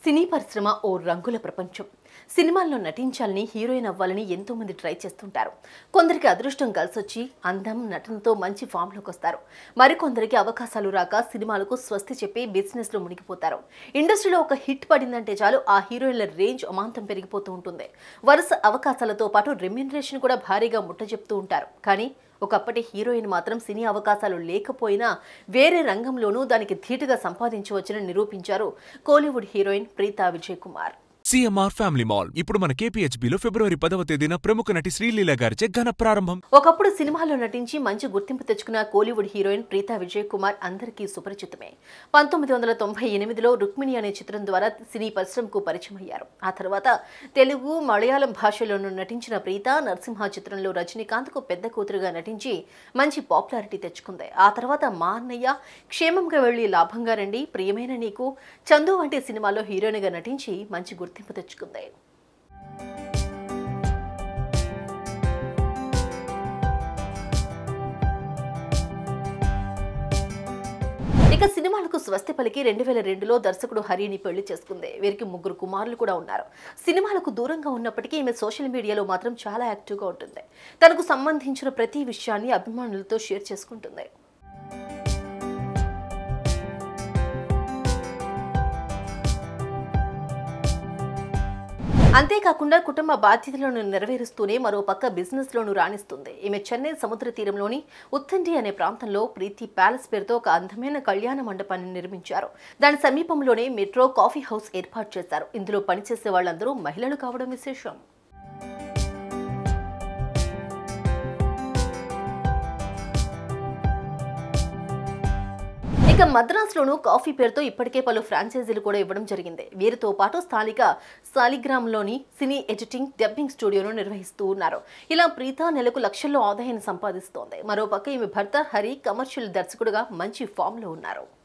సినీ పరిశ్రమ ఓ రంగుల ప్రపంచం సినిమాల్లో నటించాలని హీరోయిన్ అవ్వాలని ఎంతో మంది ట్రై చేస్తుంటారు కొందరికి అదృష్టం కలిసొచ్చి అందం నటనతో మంచి ఫామ్లోకి వస్తారు మరికొందరికి అవకాశాలు రాక సినిమాలకు స్వస్తి చెప్పి బిజినెస్లో మునిగిపోతారు ఇండస్ట్రీలో ఒక హిట్ పడిందంటే చాలు ఆ హీరోయిన్ల రేంజ్ అమాంతం పెరిగిపోతూ ఉంటుంది వరుస అవకాశాలతో పాటు రెమ్యునరేషన్ కూడా భారీగా ముట్టజెప్తూ ఉంటారు కానీ ఒకప్పటి హీరోయిన్ మాత్రం సినీ అవకాశాలు లేకపోయినా వేరే రంగంలోనూ దానికి ధీటుగా సంపాదించవచ్చని నిరూపించారు Kollywood heroine Preetha Vijay Kumar CMR family mall ఇప్పుడు మన కేపీహెచ్బీలో ఫిబ్రవరి పదవ తేదీన ప్రముఖ నటి శ్రీలీల గారిచే ఘన ప్రారంభం ఒకప్పుడు సినిమాల్లో నటించి మంచి గుర్తింపు తెచ్చుకున్న కోలీవుడ్ హీరోయిన్ ప్రీతా విజయ్ కుమార్ అందరికీ సుపరిచితమే పంతొమ్మిది వందల తొంభై ఎనిమిదిలో రుక్మిణి అనే చిత్రం ద్వారా సినీ పరిశ్రమకు పరిచయం అయ్యారు ఆ తర్వాత తెలుగు మలయాళం భాషలోనూ నటించిన ప్రీత నరసింహ చిత్రంలో రజనీకాంత్కు పెద్ద కూతురుగా నటించి మంచి పాపులారిటీ తెచ్చుకుంది ఆ తర్వాత మా అన్నయ్య క్షేమంగా వెళ్లి లాభంగా రండి ప్రియమైన నీకు చందు వంటి సినిమాల్లో హీరోయిన్గా నటించి మంచి గుర్తింపు తెచ్చుకుంది ఇక సినిమాలకు స్వస్తి పలికి రెండు వేల రెండులో దర్శకుడు హరిని పెళ్లి చేసుకుంది వీరికి ముగ్గురు కుమారులు కూడా ఉన్నారు సినిమాలకు దూరంగా ఉన్నప్పటికీ ఈమె సోషల్ మీడియాలో మాత్రం చాలా యాక్టివ్గా ఉంటుంది తనకు సంబంధించిన ప్రతి విషయాన్ని అభిమానులతో షేర్ చేసుకుంటుంది అంతేకాకుండా కుటుంబ బాధ్యతలను నెరవేరుస్తూనే మరో పక్క బిజినెస్ లోను రాణిస్తుంది ఈమె చెన్నై సముద్ర తీరంలోని ఉత్తండి అనే ప్రాంతంలో ప్రీతి ప్యాలెస్ పేరుతో ఒక అందమైన కళ్యాణ మండపాన్ని నిర్మించారు దాని సమీపంలోనే మెట్రో కాఫీ హౌస్ ఏర్పాటు చేశారు ఇందులో పనిచేసే వాళ్ళందరూ మహిళలు కావడం విశేషం ఇక మద్రాసులోను కాఫీ పేరుతో ఇప్పటికే పలు ఫ్రాంచైజీలు కూడా ఇవ్వడం జరిగింది వీరితో పాటు స్థానిక సాలిగ్రామ్లోని సినీ ఎడిటింగ్ డబ్బింగ్ స్టూడియోను నిర్వహిస్తూ ఉన్నారు ఇలా ప్రీత నెలకు లక్షల్లో ఆదాయాన్ని సంపాదిస్తోంది మరోపక్క ఈమె భర్త హరి కమర్షియల్ దర్శకుడుగా మంచి ఫామ్లో ఉన్నారు